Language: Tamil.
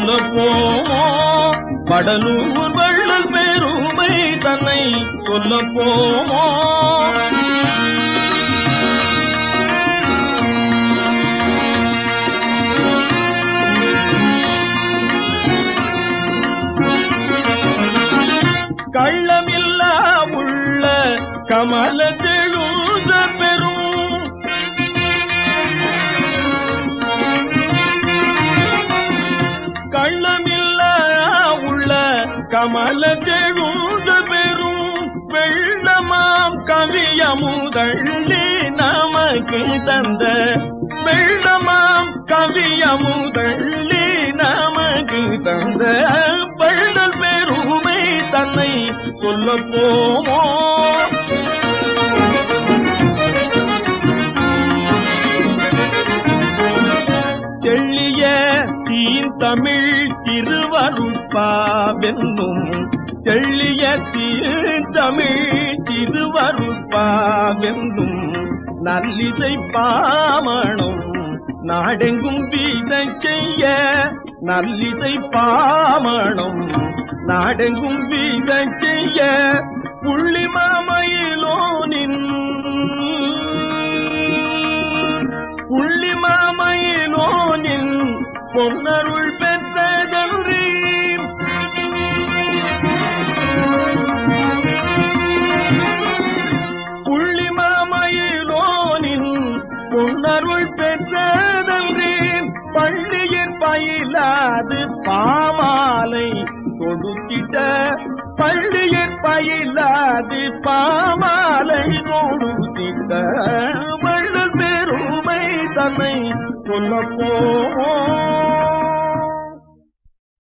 சொல்ல போமோ வடலூர் வள்ளல் பெருமை தன்னை சொல்ல போமோ கள்ளமில்லா உள்ள கமல தெழுந்த பெரும் கள்ளமில்லா உள்ள கமல தெழுந்த பெரும் வெள்ளமாம் கவியமுதள்ளி நமக்கு தந்த வெள்ளமாம் கவியமுதள்ளி நமக்கு தந்த வள்ளல் பெருமை தன்னை சொல்ல போமோ தெள்ளிய தீன் தமிழ் திருவருட்பாவென்னும் தெள்ளிய தீன் தமிழ் திருவருட்பாவென்னும் நல்லிசை பாமணம் நாடெங்கும் வீத செய்ய நல்லிசை பாமணம் நாடெங்கும் வீத செய்ய புள்ளி மாமையிலோனின் புள்ளி மாமையிலோனின் பொன்னருள் பெற்றதன்றி புள்ளி மாமையிலோனின் பொன்னருள் பெற்றதன்றி பள்ளியில் பயிலாது பாமாலை தொடுத்திட்ட பள்ளியில் பயிலாது பாமாலை தொடுத்திட்ட வள்ளல் பெருமை தன்னை சொல்ல போமோ